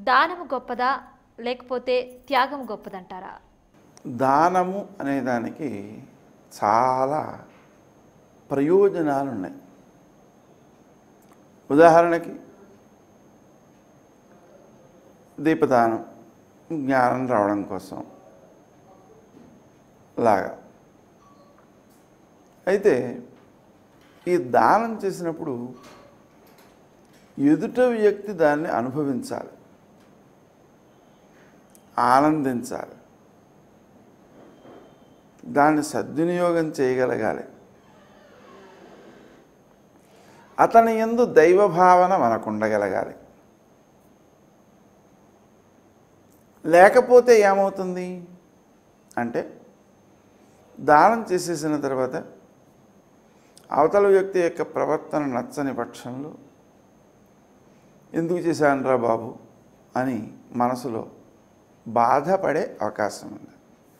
దానము గొప్పదా లేకపోతే త్యాగం గొప్పదంటారా దానము అనే దానికి చాలా ప్రయోజనాలు ఉన్నాయి ఉదాహరణకి దీపదానం జ్ఞానం రావడం కోసం లాగా అయితే ఈ దానం చేసినప్పుడు ఎదుట వ్యక్తి దాన్ని అనుభవించాలి ఆనందించాలి దాన్ని సద్వినియోగం చేయగలగాలి అతని ఎందు దైవభావన మనకు ఉండగలగాలి లేకపోతే ఏమవుతుంది అంటే దానం చేసేసిన తర్వాత అవతల వ్యక్తి యొక్క ప్రవర్తన నచ్చని పక్షంలో ఎందుకు చేశానురా బాబు అని మనసులో బాధపడే అవకాశం ఉంది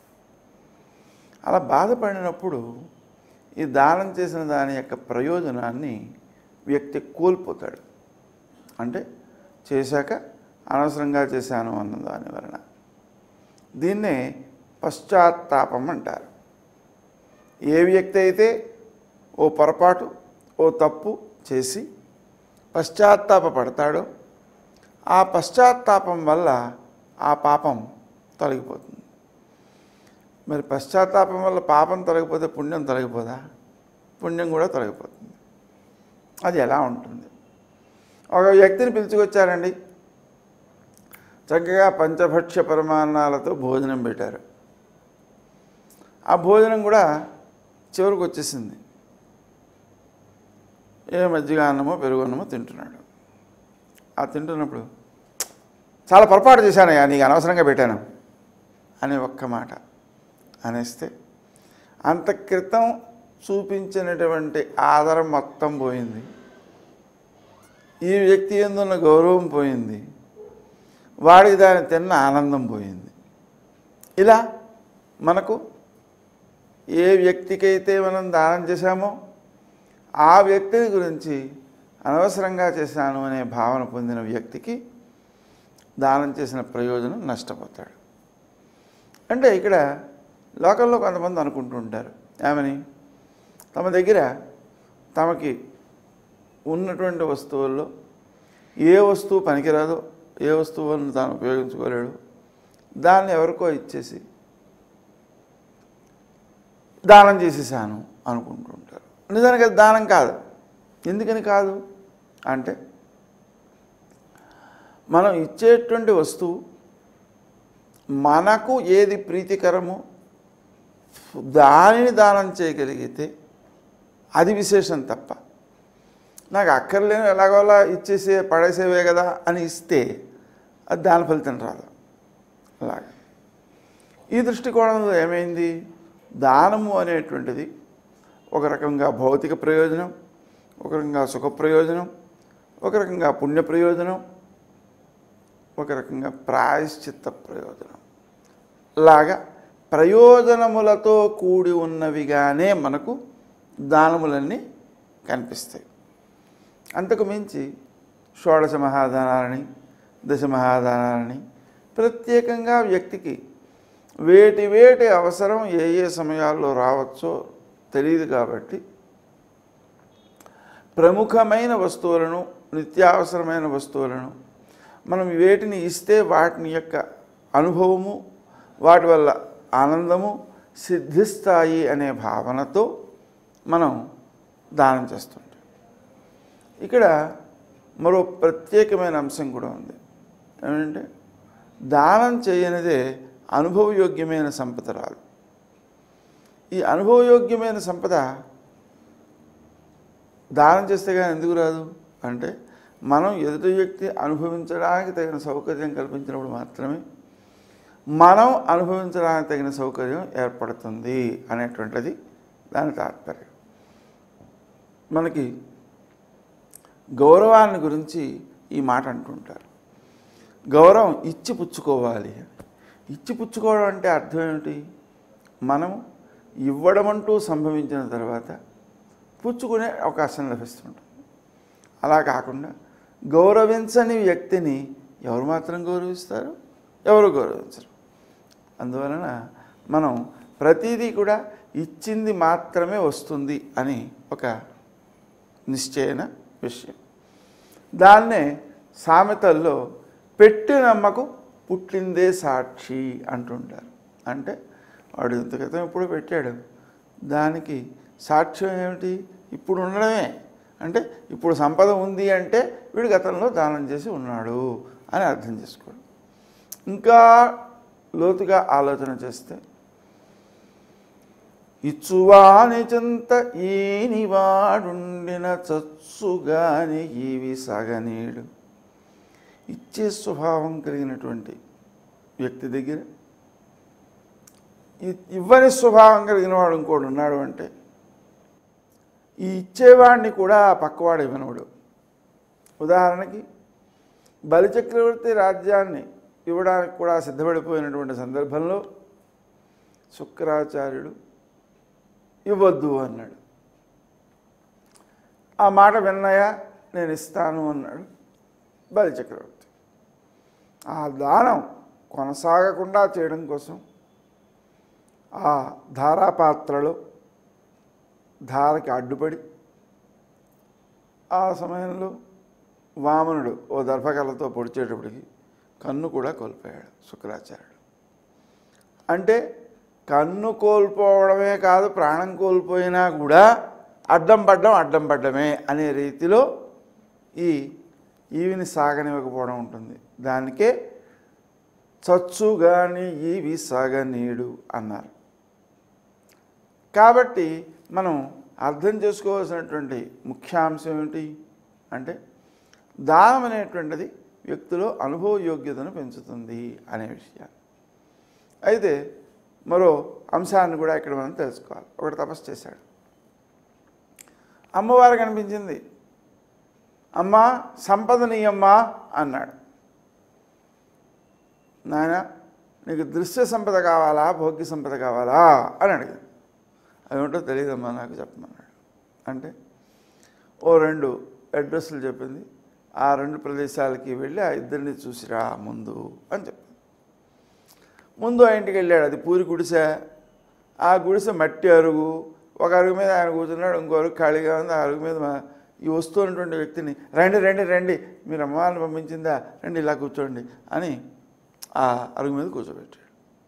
అలా బాధపడినప్పుడు ఈ దానం చేసిన దాని యొక్క ప్రయోజనాన్ని వ్యక్తి కోల్పోతాడు అంటే చేశాక అనవసరంగా చేశాను అన్న దాని వలన దీన్నే పశ్చాత్తాపం అంటారు ఏ వ్యక్తి అయితే ఓ పొరపాటు ఓ తప్పు చేసి పశ్చాత్తాప పడతాడో ఆ పశ్చాత్తాపం వల్ల ఆ పాపం తొలగిపోతుంది మరి పశ్చాత్తాపం వల్ల పాపం తొలగిపోతే పుణ్యం తొలగిపోదా పుణ్యం కూడా తొలగిపోతుంది అది ఎలా ఉంటుంది ఒక వ్యక్తిని పిలుచుకొచ్చారండి చక్కగా పంచభక్ష్య పరమాన్నాలతో భోజనం పెట్టారు ఆ భోజనం కూడా చివరికి వచ్చేసింది ఏ మజ్జిగ అన్నమో పెరుగు అన్నమో తింటున్నాడు ఆ తింటున్నప్పుడు చాలా పొరపాటు చేశానయ్యా నీకు అనవసరంగా పెట్టాను అని ఒక్క మాట అనేస్తే అంత క్రితం చూపించినటువంటి ఆదరం మొత్తం పోయింది ఈ వ్యక్తి ఎందున్న గౌరవం పోయింది వాడికి దాన్ని తిన్న ఆనందం పోయింది ఇలా మనకు ఏ వ్యక్తికైతే మనం దానం చేశామో ఆ వ్యక్తి గురించి అనవసరంగా చేశాను అనే భావన పొందిన వ్యక్తికి దానం చేసిన ప్రయోజనం నష్టపోతాడు అంటే ఇక్కడ లోకల్లో కొంతమంది అనుకుంటూ ఉంటారు ఏమని తమ దగ్గర తమకి ఉన్నటువంటి వస్తువుల్లో ఏ వస్తువు పనికిరాదో ఏ వస్తువులను తాను ఉపయోగించుకోలేడు దాన్ని ఎవరికో ఇచ్చేసి దానం చేసేసాను అనుకుంటూ ఉంటారు నిజానికి అది దానం కాదు ఎందుకని కాదు అంటే మనం ఇచ్చేటువంటి వస్తువు మనకు ఏది ప్రీతికరమో దానిని దానం చేయగలిగితే అది విశేషం తప్ప నాకు అక్కర్లేని ఎలాగోలా ఇచ్చేసే పడేసేవే కదా అని ఇస్తే అది దాని ఫలితం రాదు అలాగే ఈ దృష్టికోణంలో ఏమైంది దానము అనేటువంటిది ఒక రకంగా భౌతిక ప్రయోజనం ఒక రకంగా సుఖ ప్రయోజనం ఒక రకంగా పుణ్య ప్రయోజనం ఒక రకంగా ప్రాయశ్చిత్త ప్రయోజనం లాగా ప్రయోజనములతో కూడి ఉన్నవిగానే మనకు దానములన్నీ కనిపిస్తాయి అంతకు మించి షోడశ మహాదానాలని దశ మహాదానాలని ప్రత్యేకంగా వ్యక్తికి వేటి వేటి అవసరం ఏ ఏ సమయాల్లో రావచ్చో తెలియదు కాబట్టి ప్రముఖమైన వస్తువులను నిత్యావసరమైన వస్తువులను మనం వేటిని ఇస్తే వాటిని యొక్క అనుభవము వాటి వల్ల ఆనందము సిద్ధిస్తాయి అనే భావనతో మనం దానం చేస్తుంటాం ఇక్కడ మరో ప్రత్యేకమైన అంశం కూడా ఉంది ఏమంటే దానం చేయనిదే అనుభవయోగ్యమైన సంపద రాదు ఈ అనుభవయోగ్యమైన సంపద దానం చేస్తే కానీ ఎందుకు రాదు అంటే మనం ఎదుటి వ్యక్తి అనుభవించడానికి తగిన సౌకర్యం కల్పించినప్పుడు మాత్రమే మనం అనుభవించడానికి తగిన సౌకర్యం ఏర్పడుతుంది అనేటువంటిది దాని తాత్పర్యం మనకి గౌరవాన్ని గురించి ఈ మాట అంటుంటారు గౌరవం ఇచ్చి పుచ్చుకోవాలి ఇచ్చి పుచ్చుకోవడం అంటే అర్థం ఏమిటి మనం ఇవ్వడం అంటూ సంభవించిన తర్వాత పుచ్చుకునే అవకాశం లభిస్తుంటుంది అలా కాకుండా గౌరవించని వ్యక్తిని ఎవరు మాత్రం గౌరవిస్తారు ఎవరు గౌరవించరు అందువలన మనం ప్రతిదీ కూడా ఇచ్చింది మాత్రమే వస్తుంది అని ఒక నిశ్చయన విషయం దాన్నే సామెతల్లో పెట్టి నమ్మకు పుట్టిందే సాక్షి అంటుంటారు అంటే వాడు ఇంత క్రితం ఎప్పుడు పెట్టాడు దానికి సాక్ష్యం ఏమిటి ఇప్పుడు ఉండడమే అంటే ఇప్పుడు సంపద ఉంది అంటే వీడు గతంలో దానం చేసి ఉన్నాడు అని అర్థం చేసుకోవడం ఇంకా లోతుగా ఆలోచన చేస్తే ఇచ్చువాని చెంత ఈనివాడుండిన చచ్చుగాని ఈవి సాగనీడు ఇచ్చే స్వభావం కలిగినటువంటి వ్యక్తి దగ్గర ఇ- ఇవ్వని స్వభావం కలిగిన వాడు ఇంకోడు ఉన్నాడు అంటే ఈ ఇచ్చేవాడిని కూడా ఆ పక్కవాడు ఇవ్వనవాడు ఉదాహరణకి బలిచక్రవర్తి రాజ్యాన్ని ఇవ్వడానికి కూడా సిద్ధపడిపోయినటువంటి సందర్భంలో శుక్రాచార్యుడు ఇవ్వద్దు అన్నాడు ఆ మాట విన్నయ్య నేను ఇస్తాను అన్నాడు బలిచక్రవర్తి ఆ దానం కొనసాగకుండా చేయడం కోసం ఆ ధారాపాత్రలో ధారకి అడ్డుపడి ఆ సమయంలో వామనుడు ఓ దర్భకలతో పొడిచేటప్పటికి కన్ను కూడా కోల్పోయాడు శుక్రాచార్యుడు అంటే కన్ను కోల్పోవడమే కాదు ప్రాణం కోల్పోయినా కూడా అడ్డం పడ్డం అడ్డం పడ్డమే అనే రీతిలో ఈ ఈవిని సాగనివ్వకపోవడం ఉంటుంది దానికే చచ్చుగాని ఈవి సాగనీడు అన్నారు కాబట్టి మనం అర్థం చేసుకోవాల్సినటువంటి ముఖ్యాంశం ఏమిటి అంటే దానం అనేటువంటిది వ్యక్తిలో అనుభవ యోగ్యతను పెంచుతుంది అనే విషయాన్ని అయితే మరో అంశాన్ని కూడా ఇక్కడ మనం తెలుసుకోవాలి ఒకటి తపస్సు చేశాడు అమ్మవారు కనిపించింది అమ్మ సంపదనీయమ్మా అన్నాడు నాయన నీకు దృశ్య సంపద కావాలా భోగ్య సంపద కావాలా అని అడిగింది అదేమిటో తెలియదమ్మా నాకు చెప్పమన్నాడు అంటే ఓ రెండు అడ్రస్లు చెప్పింది ఆ రెండు ప్రదేశాలకి వెళ్ళి ఆ ఇద్దరిని చూసిరా ముందు అని చెప్పింది ముందు ఆ ఇంటికి వెళ్ళాడు అది పూరి గుడిసె ఆ గుడిసె మట్టి అరుగు ఒక అరుగు మీద ఆయన కూర్చున్నాడు ఇంకో అరుగు ఖాళీగా ఉంది ఆ అరుగు మీద మా- ఈ వస్తున్నటువంటి వ్యక్తిని రండి రండి రండి మీరు అమ్మవారిని పంపించిందా రండి ఇలా కూర్చోండి అని ఆ అరుగు మీద కూర్చోబెట్టాడు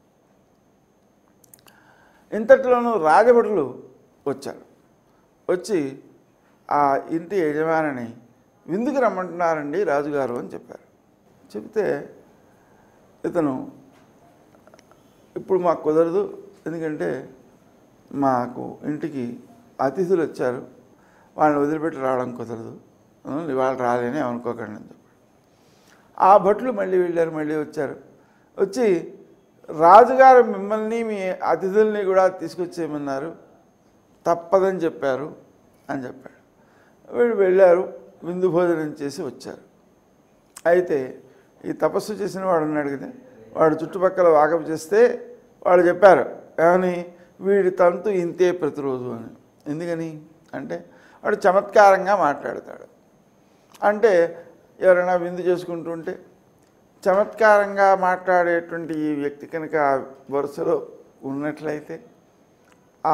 ఇంతట్లోనూ రాజభటులు వచ్చారు వచ్చి ఆ ఇంటి యజమానిని విందుకు రమ్మంటున్నారండి రాజుగారు అని చెప్పారు చెప్తే ఇతను ఇప్పుడు మాకు కుదరదు ఎందుకంటే మాకు ఇంటికి అతిథులు వచ్చారు వాళ్ళని వదిలిపెట్టి రావడం కుదరదు ఆ, ఇవాళ రాలేని అనుకోకండి అని చెప్పాడు ఆ భటులు మళ్ళీ వెళ్ళారు మళ్ళీ వచ్చారు వచ్చి రాజుగారు మిమ్మల్ని మీ అతిథుల్ని కూడా తీసుకొచ్చేయమన్నారు తప్పదని చెప్పారు అని చెప్పాడు వీళ్ళు వెళ్ళారు విందు భోజనం చేసి వచ్చారు అయితే ఈ తపస్సు చేసిన వాడు ఉన్నాడు కదా వాడు చుట్టుపక్కల వాకపు చేస్తే వాళ్ళు చెప్పారు ఏమని వీడి తంతు ఇంతే ప్రతిరోజు అని ఎందుకని అంటే వాడు చమత్కారంగా మాట్లాడతాడు అంటే ఎవరైనా విందు చేసుకుంటుంటే చమత్కారంగా మాట్లాడేటువంటి ఈ వ్యక్తి కనుక ఆ వరుసలో ఉన్నట్లయితే ఆ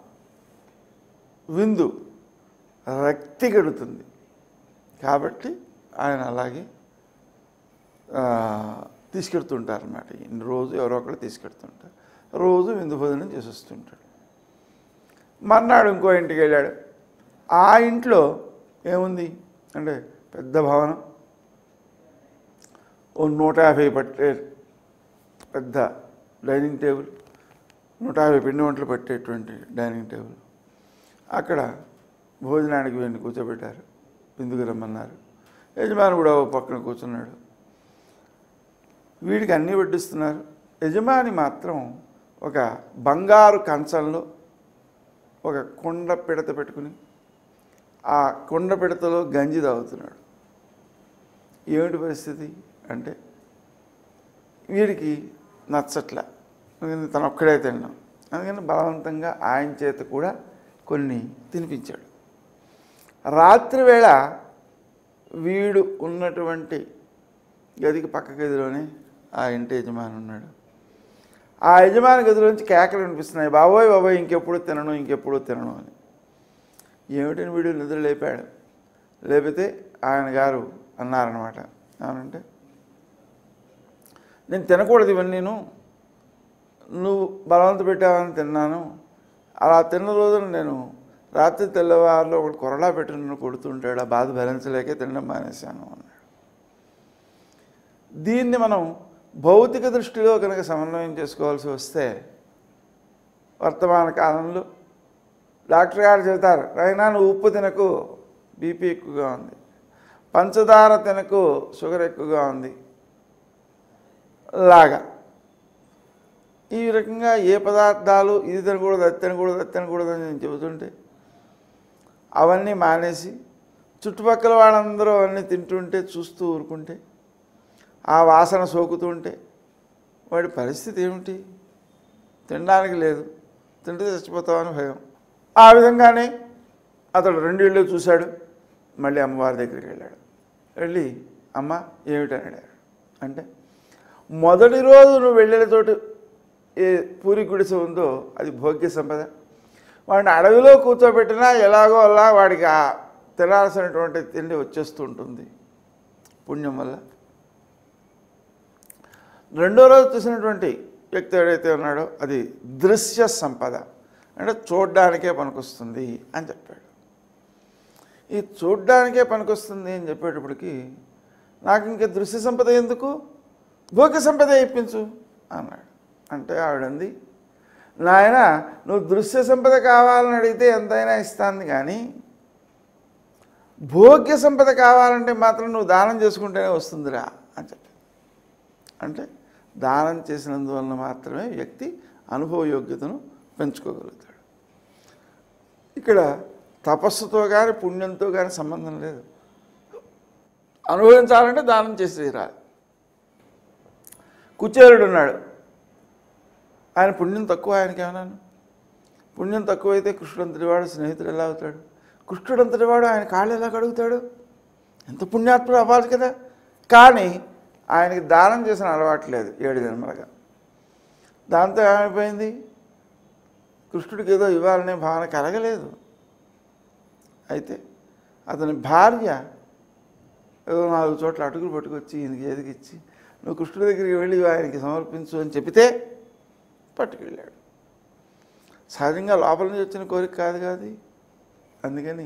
విందు రక్తి గడుతుంది కాబట్టి ఆయన అలాగే ఆ, తీసుకెడుతుంటారు అన్నమాట ఈయన రోజు ఎవరో ఒకరు తీసుకెడుతుంటారు రోజు విందు భోజనం చేసి వస్తుంటాడు మర్నాడు ఇంకో ఇంటికి వెళ్ళాడు ఆ ఇంట్లో ఏముంది అంటే పెద్ద భవనం ఓ నూట యాభై పట్టే పెద్ద డైనింగ్ టేబుల్ నూట యాభై పిండి వంటలు పట్టేటువంటి డైనింగ్ టేబుల్ అక్కడ భోజనానికి వీడిని కూర్చోబెట్టారు విందుకు రమ్మన్నారు యజమాని కూడా ఓ పక్కన కూర్చున్నాడు వీడికి అన్నీ వడ్డిస్తున్నారు యజమాని మాత్రం ఒక బంగారు కంచంలో ఒక కుండ పిడత పెట్టుకుని ఆ కుండ పిడతలో గంజి తాగుతున్నాడు ఏమిటి పరిస్థితి అంటే వీడికి నచ్చట్ల అందుకని తను ఒక్కడే తిన్నాం అందుకని బలవంతంగా ఆయన చేత కూడా కొన్ని తినిపించాడు రాత్రి వేళ వీడు ఉన్నటువంటి గదికి పక్క గదిలోనే ఆ ఇంటి యజమాని ఉన్నాడు ఆ యజమాని గదిలోంచి కేకలు వినిపిస్తున్నాయి బాబోయ్ బాబోయ్ ఇంకెప్పుడు తినను ఇంకెప్పుడు తినను అని ఏమిటని వీడు నిద్ర లేపాడు లేపితే ఆయన గారు అన్నారనమాట ఏమనంటే నేను తినకూడదు ఇవన్నీ నేను నువ్వు బలవంత పెట్టావని తిన్నాను అలా తిన్న రోజున నేను రాత్రి తెల్లవారులో ఒకటి కొరడా పెట్టి నన్ను కొడుతుంటాడు ఆ బాధ భరించలేకే తినడం మానేశాను అన్నాడు దీన్ని మనం భౌతిక దృష్టిలో కనుక సమన్వయం చేసుకోవాల్సి వస్తే వర్తమాన కాలంలో డాక్టర్ గారు చెబుతారు అయినా నువ్వు ఉప్పు తినకు బీపీ ఎక్కువగా ఉంది పంచదార తినకు షుగర్ ఎక్కువగా ఉంది లాగా ఈ రకంగా ఏ పదార్థాలు ఇది తినకూడదు అది తినకూడదు అది తినకూడదు అని నేను చెబుతుంటే అవన్నీ మానేసి చుట్టుపక్కల వాళ్ళందరూ అవన్నీ తింటుంటే చూస్తూ ఊరుకుంటే ఆ వాసన సోకుతుంటే వాడి పరిస్థితి ఏమిటి తినడానికి లేదు తింటే చచ్చిపోతామని భయం ఆ విధంగానే అతడు రెండు ఇళ్ళు చూశాడు మళ్ళీ అమ్మవారి దగ్గరికి వెళ్ళాడు వెళ్ళి అమ్మ ఏమిటని అడిగాడు అంటే మొదటి రోజు నువ్వు వెళ్ళిన చోటు ఏ పూరి గుడిసె ఉందో అది భోగ్య సంపద వాడిని అడవిలో కూర్చోబెట్టినా ఎలాగో అలా వాడికి ఆ తినాల్సినటువంటి తిండి వచ్చేస్తూ ఉంటుంది పుణ్యం వల్ల రెండో రోజు చూసినటువంటి వ్యక్తి ఎవరైతే ఉన్నాడో అది దృశ్య సంపద అంటే చూడ్డానికే పనికొస్తుంది అని చెప్పాడు ఈ చూడ్డానికే పనికొస్తుంది అని చెప్పేటప్పటికి నాకు ఇంకా దృశ్య సంపద ఎందుకు భోగ్య సంపద ఇప్పించు అన్నాడు అంటే ఆవిడంది నాయన నువ్వు దృశ్య సంపద కావాలని అడిగితే ఎంతైనా ఇస్తాను కానీ భోగ్య సంపద కావాలంటే మాత్రం నువ్వు దానం చేసుకుంటేనే వస్తుందిరా అని చెప్పి అంటే దానం చేసినందువలన మాత్రమే వ్యక్తి అనుభవ యోగ్యతను పెంచుకోగలుగుతాడు ఇక్కడ తపస్సుతో కానీ పుణ్యంతో కానీ సంబంధం లేదు అనుభవించాలంటే దానం చేసి తీరాలి కుచేరుడు ఉన్నాడు ఆయన పుణ్యం తక్కువ ఆయనకి ఏమన్నాను పుణ్యం తక్కువైతే కృష్ణుడంతటి వాడు స్నేహితుడు ఎలా అవుతాడు కృష్ణుడంతటి వాడు ఆయన కాళ్ళు ఎలా కడుగుతాడు ఎంత పుణ్యాత్ముడు అవ్వాలి కదా కానీ ఆయనకి దానం చేసిన అలవాటు లేదు ఏడు జన్మలుగా దాంతో ఏమైపోయింది కృష్ణుడికి ఏదో ఇవ్వాలనే భావన కలగలేదు అయితే అతని భార్య ఏదో నాలుగు చోట్ల అటుకులు పట్టుకొచ్చి ఈయనకి ఏదికి ఇచ్చి నువ్వు కృష్ణుడి దగ్గరికి వెళ్ళి ఆయనకి సమర్పించు అని చెబితే పట్టుకెళ్ళాడు సహజంగా లోపల నుంచి వచ్చిన కోరిక కాదు కాదు అందుకని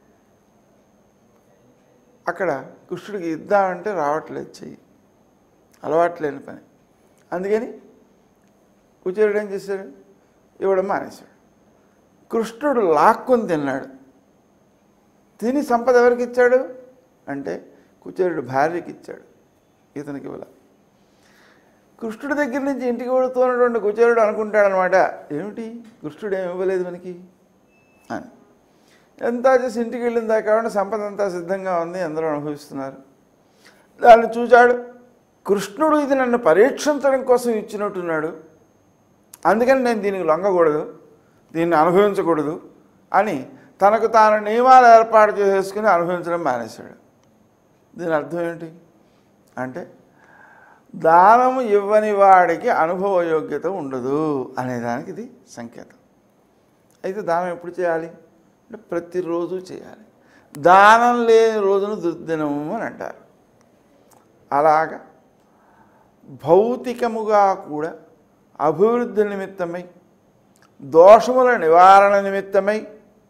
అక్కడ కృష్ణుడికి ఇద్దామంటే రావట్లేదు చెయ్యి అలవాటు లేని పని అందుకని కుచేరుడు ఏం చేశాడు ఇవ్వడం మానేశాడు కృష్ణుడు లాక్కొని తిన్నాడు తిని సంపద ఎవరికి ఇచ్చాడు అంటే కుచేరుడు భార్యకి ఇచ్చాడు ఇతనికి ఇవ్వల కృష్ణుడి దగ్గర నుంచి ఇంటికి వెళుతున్నటువంటి కుచేరుడు అనుకుంటాడు అనమాట ఏమిటి కృష్ణుడు ఏమి ఇవ్వలేదు మనకి అని ఎంత చేసి ఇంటికి వెళ్ళిన దాకా కాబట్టి సంపద అంతా సిద్ధంగా ఉంది అందరూ అనుభవిస్తున్నారు దాన్ని చూచాడు కృష్ణుడు ఇది నన్ను పరీక్షించడం కోసం ఇచ్చినట్టున్నాడు అందుకని నేను దీనికి లొంగకూడదు దీన్ని అనుభవించకూడదు అని తనకు తాను నియమాలు ఏర్పాటు చేసేసుకుని అనుభవించడం మానేశాడు దీని అర్థం ఏంటి అంటే దానము ఇవ్వని వాడికి అనుభవ యోగ్యత ఉండదు అనేదానికి ఇది సంకేతం అయితే దానం ఎప్పుడు చేయాలి అంటే ప్రతిరోజు చేయాలి దానం లేని రోజును దుర్దినము అని అంటారు అలాగా భౌతికముగా కూడా అభివృద్ధి నిమిత్తమై దోషముల నివారణ నిమిత్తమై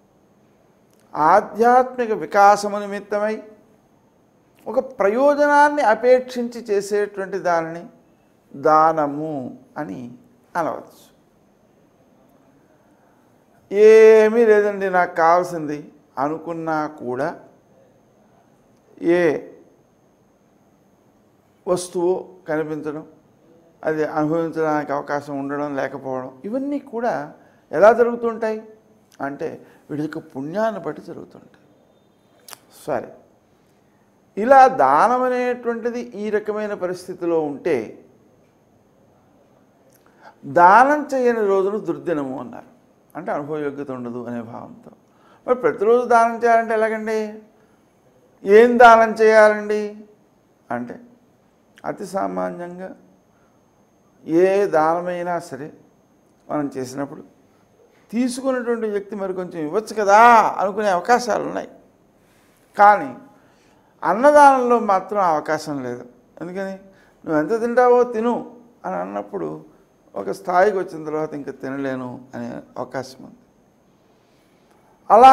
ఆధ్యాత్మిక వికాసము నిమిత్తమై ఒక ప్రయోజనాన్ని అపేక్షించి చేసేటువంటి దానిని దానము అని అనవచ్చు ఏమీ లేదండి నాకు కావాల్సింది అనుకున్నా కూడా ఏ వస్తువు కనిపించడం అది అనుభవించడానికి అవకాశం ఉండడం లేకపోవడం ఇవన్నీ కూడా ఎలా జరుగుతుంటాయి అంటే వీడి యొక్క పుణ్యాన్ని బట్టి జరుగుతుంటాయి సరే ఇలా దానం అనేటువంటిది ఈ రకమైన పరిస్థితిలో ఉంటే దానం చేయని రోజును దుర్దినము అన్నారు అంటే అనుభవయోగ్యత ఉండదు అనే భావంతో మరి ప్రతిరోజు దానం చేయాలంటే ఎలాగండి ఏం దానం చేయాలండి అంటే అతి సామాన్యంగా ఏ దానమైనా సరే మనం చేసినప్పుడు తీసుకున్నటువంటి వ్యక్తి మరి కొంచెం ఇవ్వచ్చు కదా అనుకునే అవకాశాలు ఉన్నాయి కానీ అన్నదానంలో మాత్రం ఆ అవకాశం లేదు ఎందుకని నువ్వు ఎంత తింటావో తిను అని అన్నప్పుడు ఒక స్థాయికి వచ్చిన తర్వాత ఇంకా తినలేను అనే అవకాశం ఉంది అలా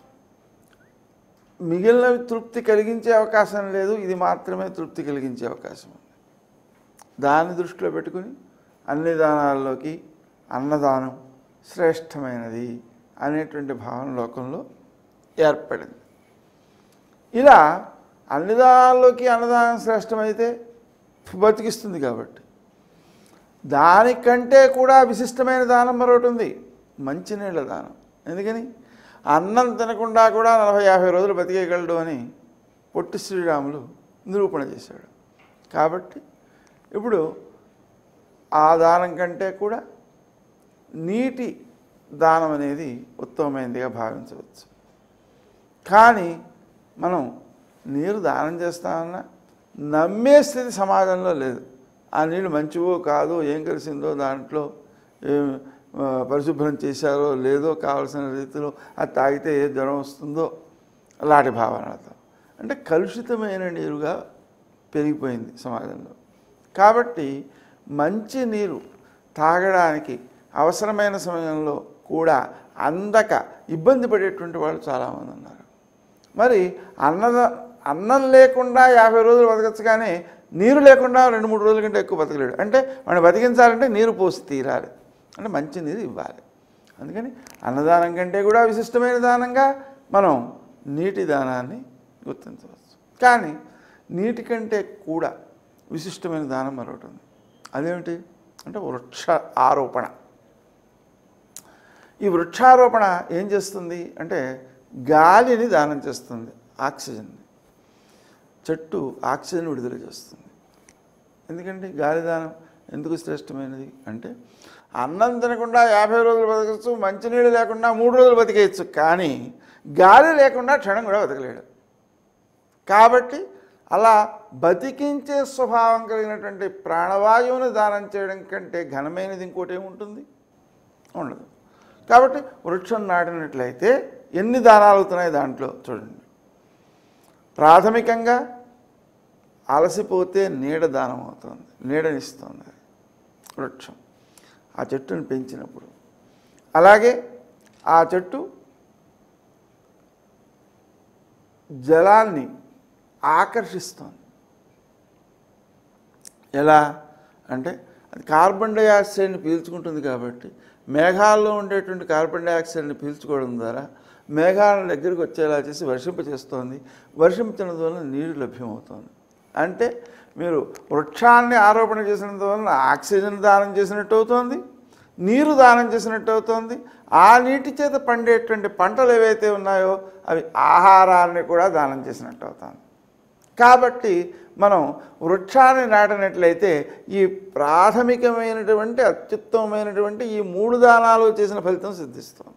మిగిలినవి తృప్తి కలిగించే అవకాశం లేదు ఇది మాత్రమే తృప్తి కలిగించే అవకాశం ఉంది దాన్ని దృష్టిలో పెట్టుకుని అన్ని దానాల్లోకి అన్నదానం శ్రేష్టమైనది అనేటువంటి భావన లోకంలో ఏర్పడింది ఇలా అన్ని దానాల్లోకి అన్నదానం శ్రేష్టమైతే బతికిస్తుంది కాబట్టి దానికంటే కూడా విశిష్టమైన దానం మరొకటి ఉంది మంచినీళ్ళ దానం ఎందుకని అన్నం తినకుండా కూడా నలభై యాభై రోజులు బతికేయగలడు అని పొట్టి శ్రీరాములు నిరూపణ చేశాడు కాబట్టి ఇప్పుడు ఆ దానం కంటే కూడా నీటి దానం అనేది ఉత్తమమైనదిగా భావించవచ్చు కానీ మనం నీరు దానం చేస్తామన్నా నమ్మే స్థితి సమాజంలో లేదు ఆ నీళ్ళు మంచివో కాదో ఏం కలిసిందో దాంట్లో ఏం ఆ, పరిశుభ్రం చేశారో లేదో కావలసిన రీతిలో అది తాగితే ఏ జ్వరం వస్తుందో అలాంటి భావనలతో అంటే కలుషితమైన నీరుగా పెరిగిపోయింది సమాజంలో కాబట్టి మంచి నీరు తాగడానికి అవసరమైన సమయంలో కూడా అందక ఇబ్బంది పడేటువంటి వాళ్ళు చాలామంది ఉన్నారు మరి అన్నద అన్నం లేకుండా యాభై రోజులు బతకచ్చు కానీ నీరు లేకుండా రెండు మూడు రోజుల కంటే ఎక్కువ బతకలేడు అంటే వాడిని బతికించాలంటే నీరు పోసి తీరాలి అంటే మంచి నీరు ఇవ్వాలి అందుకని అన్నదానం కంటే కూడా విశిష్టమైన దానంగా మనం నీటి దానాన్ని గుర్తించవచ్చు కానీ నీటి కంటే కూడా విశిష్టమైన దానం మరొకటి ఉంది అదేమిటి అంటే వృక్ష ఆరోపణ ఈ వృక్షారోపణ ఏం చేస్తుంది అంటే గాలిని దానం చేస్తుంది ఆక్సిజన్ని చెట్టు ఆక్సిజన్ విడుదల చేస్తుంది ఎందుకంటే గాలి దానం ఎందుకు శ్రేష్టమైనది అంటే అన్నం తినకుండా యాభై రోజులు బతకచ్చు మంచినీళ్ళు లేకుండా మూడు రోజులు బతికేయచ్చు కానీ గాలి లేకుండా క్షణం కూడా బతకలేడు కాబట్టి అలా బతికించే స్వభావం కలిగినటువంటి ప్రాణవాయువును దానం చేయడం కంటే ఘనమైనది ఇంకోటి ఏముంటుంది ఉండదు కాబట్టి వృక్షం నాటినట్లయితే ఎన్ని దానాలు అవుతున్నాయి దాంట్లో చూడండి ప్రాథమికంగా అలసిపోతే నీడ దానం అవుతుంది నీడనిస్తుంది అది వృక్షం ఆ చెట్టును పెంచినప్పుడు అలాగే ఆ చెట్టు జలాన్ని ఆకర్షిస్తుంది ఎలా అంటే అది కార్బన్ డైఆక్సైడ్ని పీల్చుకుంటుంది కాబట్టి మేఘాల్లో ఉండేటువంటి కార్బన్ డైఆక్సైడ్ని పీల్చుకోవడం ద్వారా మేఘాల దగ్గరికి వచ్చేలా చేసి వర్షింపచేస్తోంది వర్షించడం వలన నీరు లభ్యమవుతుంది అంటే మీరు వృక్షాన్ని ఆరోపణ చేసినందువలన ఆక్సిజన్ దానం చేసినట్టు అవుతోంది నీరు దానం చేసినట్టు అవుతోంది ఆ నీటి చేత పండేటువంటి పంటలు ఏవైతే ఉన్నాయో అవి ఆహారాన్ని కూడా దానం చేసినట్టు అవుతుంది కాబట్టి మనం వృక్షాన్ని నాటినట్లయితే ఈ ప్రాథమికమైనటువంటి అత్యుత్తమమైనటువంటి ఈ మూడు దానాలు చేసిన ఫలితం సిద్ధిస్తుంది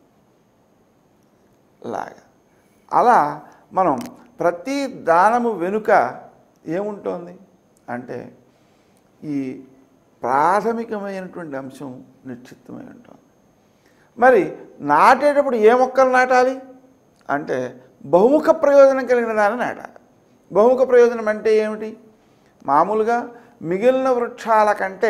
లాగా అలా మనం ప్రతి దానము వెనుక ఏముంటోంది అంటే ఈ ప్రాథమికమైనటువంటి అంశం నిశ్చిత్తమై ఉంటుంది మరి నాటేటప్పుడు ఏ మొక్కలు నాటాలి అంటే బహుముఖ ప్రయోజనం కలిగిన దాన్ని నాటాలి బహుముఖ ప్రయోజనం అంటే ఏమిటి మామూలుగా మిగిలిన వృక్షాల కంటే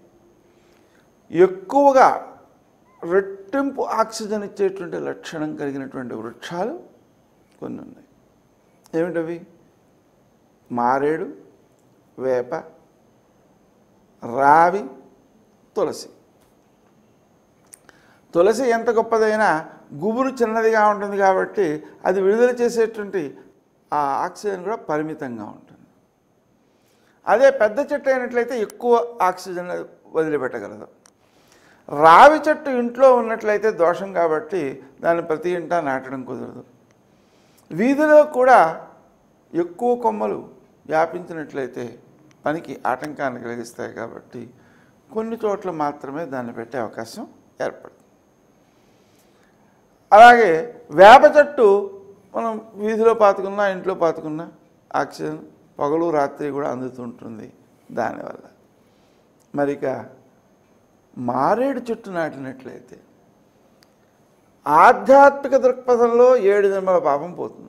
ఎక్కువగా రెట్టింపు ఆక్సిజన్ ఇచ్చేటువంటి లక్షణం కలిగినటువంటి వృక్షాలు కొన్ని ఉన్నాయి ఏమిటవి మారేడు వేప రావి తులసి తులసి ఎంత గొప్పదైనా గుబురు చిన్నదిగా ఉంటుంది కాబట్టి అది విడుదల చేసేటువంటి ఆ ఆక్సిజన్ కూడా పరిమితంగా ఉంటుంది అదే పెద్ద చెట్టు అయినట్లయితే ఎక్కువ ఆక్సిజన్ అది వదిలిపెట్టగలదు రావి చెట్టు ఇంట్లో ఉన్నట్లయితే దోషం కాబట్టి దాన్ని ప్రతి ఇంటా నాటడం కుదరదు వీధిలో కూడా ఎక్కువ కొమ్మలు వ్యాపించినట్లయితే పనికి ఆటంకాన్ని కలిగిస్తాయి కాబట్టి కొన్ని చోట్ల మాత్రమే దాన్ని పెట్టే అవకాశం ఏర్పడుతుంది అలాగే వేప చెట్టు మనం వీధిలో పాతుకున్నా ఇంట్లో పాతుకున్నా ఆక్సిజన్ పగలు రాత్రి కూడా అందుతుంటుంది దానివల్ల మరి ఇక మారేడు చెట్టు నాటినట్లయితే ఆధ్యాత్మిక దృక్పథంలో ఏడు జన్మల పాపం పోతుంది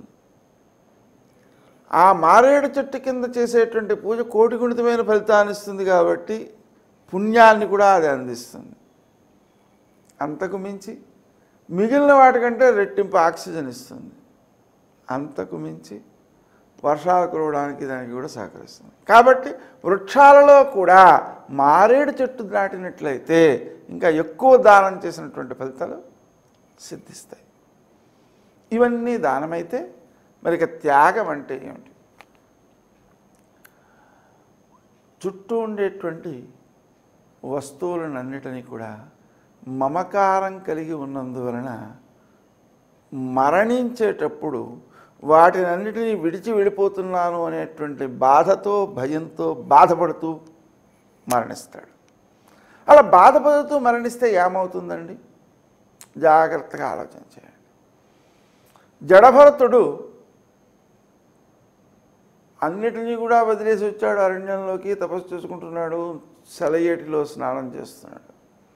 ఆ మారేడు చెట్టు కింద చేసేటువంటి పూజ కోటి గుణితమైన ఫలితాన్ని ఇస్తుంది కాబట్టి పుణ్యాన్ని కూడా అది అందిస్తుంది అంతకు మించి మిగిలిన వాటికంటే రెట్టింపు ఆక్సిజన్ ఇస్తుంది అంతకు మించి వర్షాలు కురవడానికి దానికి కూడా సహకరిస్తుంది కాబట్టి వృక్షాలలో కూడా మారేడు చెట్టు నాటినట్లయితే ఇంకా ఎక్కువ దానం చేసినటువంటి ఫలితాలు సిద్ధిస్తాయి ఇవన్నీ దానమైతే మరి ఇక త్యాగం అంటే ఏమిటి చుట్టూ ఉండేటువంటి వస్తువులనన్నిటినీ కూడా మమకారం కలిగి ఉన్నందువలన మరణించేటప్పుడు వాటినన్నిటినీ విడిచి వెళ్ళిపోతున్నాను అనేటువంటి బాధతో భయంతో బాధపడుతూ మరణిస్తాడు అలా బాధపడుతూ మరణిస్తే ఏమవుతుందండి జాగ్రత్తగా ఆలోచన చేయండి జడభరతుడు అన్నిటినీ కూడా వదిలేసి వచ్చాడు అరణ్యంలోకి తపస్సు చేసుకుంటున్నాడు సెలయేటిలో స్నానం చేస్తున్నాడు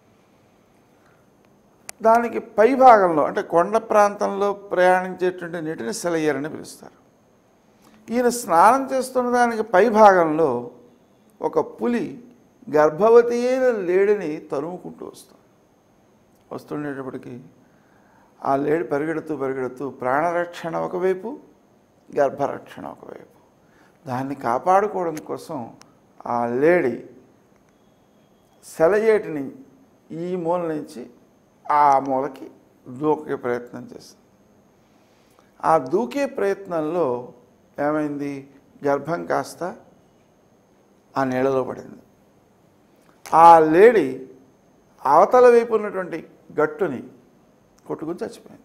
దానికి పై భాగంలో అంటే కొండ ప్రాంతంలో ప్రయాణించేటువంటి నీటిని సెలయేరని పిలుస్తారు ఈయన స్నానం చేస్తున్న దానికి పై భాగంలో ఒక పులి గర్భవతి అయిన లేడిని తరుముకుంటూ వస్తుంది వస్తుండేటప్పటికి ఆ లేడి పరిగెడుతూ పరిగెడుతూ ప్రాణరక్షణ ఒకవైపు గర్భరక్షణ ఒకవైపు దాన్ని కాపాడుకోవడం కోసం ఆ లేడి సెలయేటిని ఈ మూల నుంచి ఆ మూలకి దూకే ప్రయత్నం చేస్తుంది ఆ దూకే ప్రయత్నంలో ఏమైంది గర్భం కాస్త ఆ నీళ్ళలో పడింది ఆ లేడీ అవతల వైపు ఉన్నటువంటి గట్టుని కొట్టుకుని చచ్చిపోయింది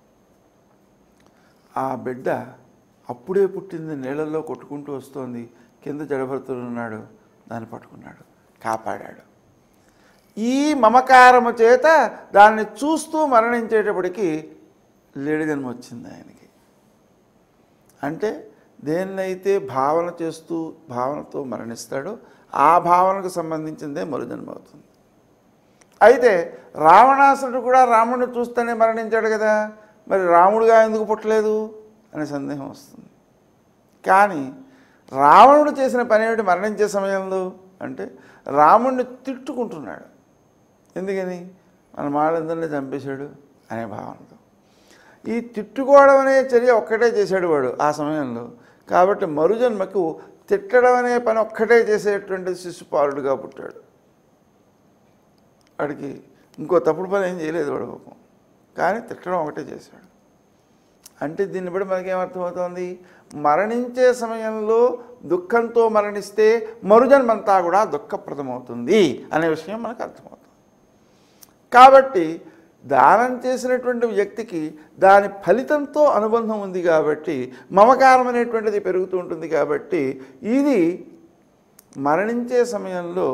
ఆ బిడ్డ అప్పుడే పుట్టింది నీళ్ళల్లో కొట్టుకుంటూ వస్తోంది కింద జడభర్తుడు ఉన్నాడు దాన్ని పట్టుకున్నాడు కాపాడాడు ఈ మమకారము చేత దాన్ని చూస్తూ మరణించేటప్పటికి లేడి జన్మ వచ్చింది ఆయనకి అంటే దేన్నైతే భావన చేస్తూ భావనతో మరణిస్తాడో ఆ భావనకు సంబంధించిందే మరుజన్మ అవుతుంది అయితే రావణాసురుడు కూడా రాముడిని చూస్తేనే మరణించాడు కదా మరి రాముడుగా ఎందుకు పుట్టలేదు అనే సందేహం వస్తుంది కానీ రావణుడు చేసిన పని ఏమిటి మరణించే సమయంలో అంటే రాముడిని తిట్టుకుంటున్నాడు ఎందుకని మన మాళ్ళందరినీ చంపేశాడు అనే భావనతో ఈ తిట్టుకోవడం అనే చర్య ఒక్కటే చేశాడు వాడు ఆ సమయంలో కాబట్టి మరుజన్మకు తిట్టడం అనే పని ఒక్కటే చేసేటువంటి శిశుపాలుడుగా పుట్టాడు వాడికి ఇంకో తప్పుడు పని ఏం చేయలేదు వాడు పాపం కానీ తిట్టడం ఒకటే చేశాడు అంటే దీన్ని బట్టి మనకి ఏమర్థమవుతోంది మరణించే సమయంలో దుఃఖంతో మరణిస్తే మరుజన్మంతా కూడా దుఃఖప్రదమవుతుంది అనే విషయం మనకు అర్థమవుతుంది కాబట్టి దానం చేసినటువంటి వ్యక్తికి దాని ఫలితంతో అనుబంధం ఉంది కాబట్టి మమకారం అనేటువంటిది పెరుగుతూ ఉంటుంది కాబట్టి ఇది మరణించే సమయంలో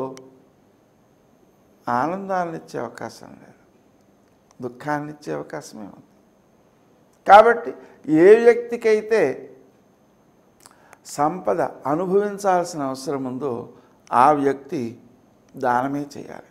ఆనందాన్ని ఇచ్చే అవకాశం లేదు దుఃఖాన్ని ఇచ్చే అవకాశమే ఉంది కాబట్టి ఏ వ్యక్తికైతే సంపద అనుభవించాల్సిన అవసరం ఉందో ఆ వ్యక్తి దానమే చేయాలి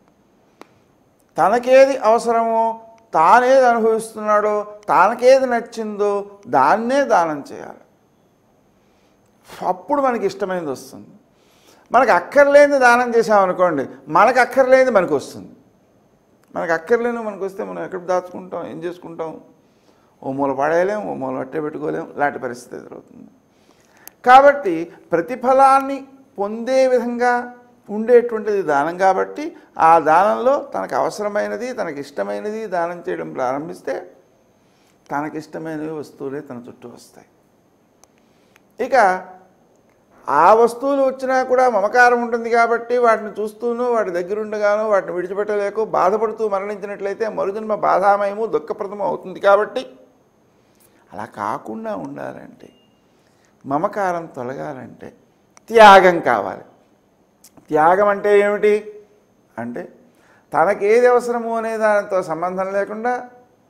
తనకేది అవసరమో తానేది అనుభవిస్తున్నాడో తనకేది నచ్చిందో దాన్నే దానం చేయాలి అప్పుడు మనకి ఇష్టమైనది వస్తుంది మనకు అక్కర్లేనిది దానం చేసామనుకోండి మనకు అక్కర్లేనిది మనకు వస్తుంది మనకు అక్కర్లేని మనకు వస్తే మనం ఎక్కడ దాచుకుంటాం ఏం చేసుకుంటాం ఓ మూల పడేయలేం ఓ మూల అట్టే పెట్టుకోలేం లాంటి పరిస్థితి ఎదురవుతుంది కాబట్టి ప్రతిఫలాన్ని పొందే విధంగా ఉండేటువంటిది దానం కాబట్టి ఆ దానంలో తనకు అవసరమైనది తనకి ఇష్టమైనది దానం చేయడం ప్రారంభిస్తే తనకిష్టమైనవి వస్తువులే తన చుట్టూ వస్తాయి ఇక ఆ వస్తువులు వచ్చినా కూడా మమకారం ఉంటుంది కాబట్టి వాటిని చూస్తూనూ వాటి దగ్గరుండగాను వాటిని విడిచిపెట్టలేక బాధపడుతూ మరణించినట్లయితే మరుజన్మ బాధామయము దుఃఖప్రదము అవుతుంది కాబట్టి అలా కాకుండా ఉండాలంటే మమకారం తొలగాలంటే త్యాగం కావాలి త్యాగం అంటే ఏమిటి అంటే తనకేది అవసరము అనే దానితో సంబంధం లేకుండా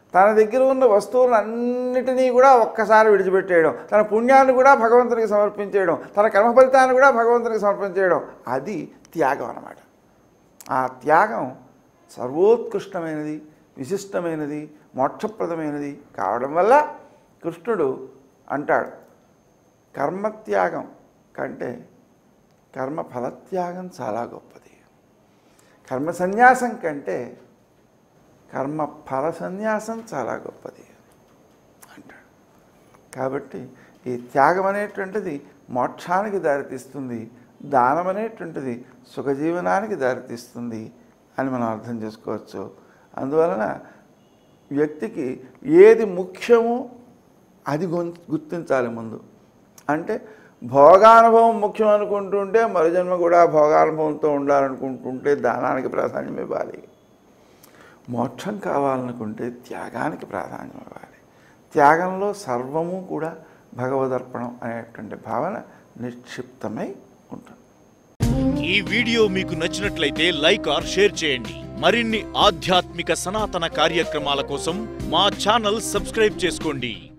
తన దగ్గర ఉన్న వస్తువులను అన్నిటినీ కూడా ఒక్కసారి విడిచిపెట్టేయడం తన పుణ్యాన్ని కూడా భగవంతునికి సమర్పించేయడం తన కర్మ ఫలితాన్ని కూడా భగవంతునికి సమర్పించేయడం అది త్యాగం అన్నమాట ఆ త్యాగం సర్వోత్కృష్టమైనది విశిష్టమైనది మోక్షప్రదమైనది కావడం వల్ల కృష్ణుడు అంటాడు కర్మత్యాగం కంటే కర్మ ఫలత్యాగం చాలా గొప్పది కర్మ సన్యాసం కంటే కర్మ ఫల సన్యాసం చాలా గొప్పది అంటాడు కాబట్టి ఈ త్యాగం అనేటువంటిది మోక్షానికి దారితీస్తుంది దానం అనేటువంటిది సుఖజీవనానికి దారితీస్తుంది అని మనం అర్థం చేసుకోవచ్చు అందువలన వ్యక్తికి ఏది ముఖ్యమో అది గొం- గుర్తించాలి ముందు అంటే భోగానుభవం ముఖ్యం అనుకుంటుంటే మరుజన్మ కూడా భోగానుభవంతో ఉండాలనుకుంటుంటే దానానికి ప్రాధాన్యం ఇవ్వాలి మోక్షం కావాలనుకుంటే త్యాగానికి ప్రాధాన్యం ఇవ్వాలి త్యాగంలో సర్వము కూడా భగవదర్పణం అనేటువంటి భావన నిక్షిప్తమై ఉంటుంది ఈ వీడియో మీకు నచ్చినట్లయితే లైక్ ఆర్ షేర్ చేయండి మరిన్ని ఆధ్యాత్మిక సనాతన కార్యక్రమాల కోసం మా ఛానల్ సబ్స్క్రైబ్ చేసుకోండి